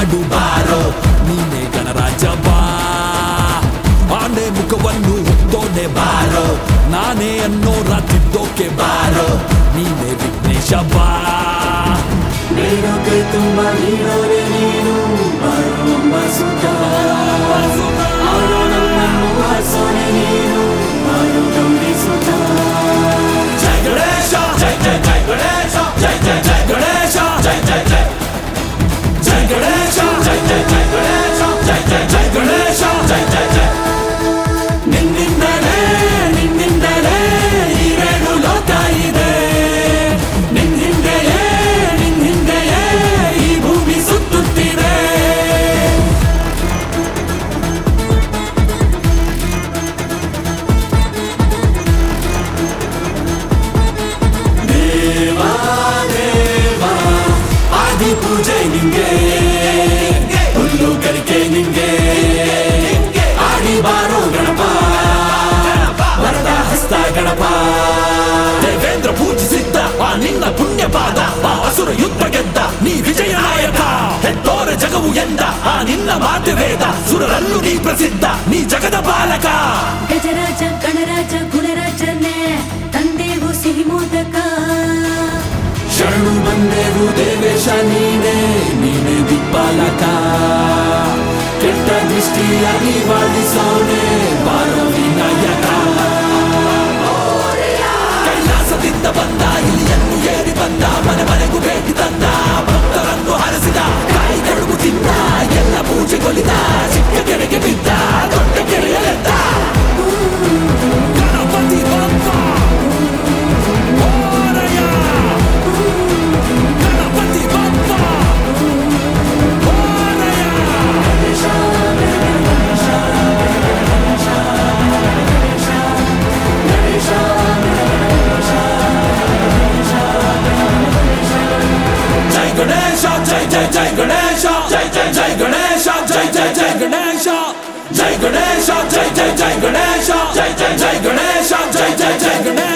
ಮಾಡು ಬಾರೋ ನೀನೇ ಗಣರಾಜ ಬಾ ಆನೆ ಮುಖವನ್ನು ಹೊತ್ತೋನೆ ಬಾರೋ ನಾನೇ ಅನ್ನೋರ ತಿದ್ದೋಕೆ ಬಾರೋ ನೀನೇ ವಿಘ್ನೇಶ ಬಾ ನೀನು ಕೈ ತುಂಬ ನೀಡೋರೆ ನೀನು ಬರುವಂಬ ಸುಖ ಆಡೋ ನಮ್ಮನ್ನು ಹಸೋನೆ ನೀನು ಮಾಡು ಗೌರಿ ಸುಖ ಜೈ ಗಣೇಶ ಜೈ ಜೈ ಜೈ ಗಣೇಶ ಜೈ ಜೈ ಜೈ ಗಣೇಶ ಜೈ ಜೈ ಜೈ ಜೈ ಗಣೇಶ ಜೈ ಜೈ ಜೈ ಗಣೇಶ ಜೈ ಜೈ ಜೈ ಗಣೇಶ ಜೈ ಜೈ ಜೈ ನಿನ್ನಿಂದಲೇ ನಿನ್ನಿಂದಲೇ ಈರೇನು ಲೋಕ ಇದೆ ನಿನ್ ಹಿಂದೆಯೇ ನಿನ್ ಹಿಂದೆಯೇ ಈ ಭೂಮಿ ಸುತ್ತುತ್ತಿದೆ ದೇವಾ ದೇವಾ ಆದಿ ಪೂಜೆ ನಿಂಗೆ ಹುಲ್ಲು ಗರಿಕೆ ನಿಂಗೆ ಆಡಿ ಬಾರೋ ಗಣಪ ವರದ ಹಸ್ತ ಗಣಪ ದೇವೇಂದ್ರ ಪೂಜಿಸಿದ್ದ ಆ ನಿನ್ನ ಪುಣ್ಯ ಪಾದ ಆ ಅಸುರ ಯುದ್ಧ ಗೆದ್ದ ನೀ ವಿಜಯ ನಾಯಕ ಹೆತ್ತೋರ ಜಗವು ಎಂದ ಆ ನಿನ್ನ ಮಾತೆ ವೇದ ಸುರರಲ್ಲೂ ನೀ ಪ್ರಸಿದ್ಧ ನೀ ಜಗದ ಬಾಲಕ ಗಜರಾಜ ಗಣರಾಜ ಗುಣರಾಜನೇ ತಂದೆವು ಸಿಹಿ ಮೋದಕ ಶರಣು ಬಂದೆವು ದೇವೇಶ ನೀನೇ ನೀನೇ ದಿಕ್ಪಾಲಕ ಕೆಟ್ಟ ದೃಷ್ಟಿಯ ನಿವಾಳಿಸೋನೆ ಬಾರೋ ವಿನಾಯಕ ಕೈಲಾಸದಿಂದ ಬಂದ ಇಲಿಯನ್ನು ಏರಿ ಬಂದ ಮನೆ ಮನೆಗೂ ಭೇಟಿ ತಂದ ಭಕ್ತರನ್ನು ಹರಸಿದ ಕಾಯಿ ಕಡುಬು ತಿಂದ ಎಲ್ಲ ಪೂಜೆಗೊಲಿದ ಚಿಕ್ಕ ಕೆರೆಗೆ ಬಿದ್ದ ದೊಡ್ಡ ಕೆರೆಯಲೆದ್ದ ಗಣಪತಿ ಬಪ್ಪ ಓರಯ್ಯ ಗಣಪತಿ ಬಪ್ಪ ಓರಯ್ಯ ಜೈ ಗಣೇಶ ಜೈ ಜೈ ಜೈ ಗಣೇಶ ಜೈ ಜೈ ಜೈ ಗಣೇಶ ಜೈ ಜೈ ಜೈ ಗಣೇಶ ಜೈ ಗಣೇಶ ಜೈ ಜೈ ಜೈ ಗಣೇಶ ಜೈ ಜೈ ಜೈ ಗಣೇಶ ಜೈ ಜೈ ಜೈ ಗಣೇಶ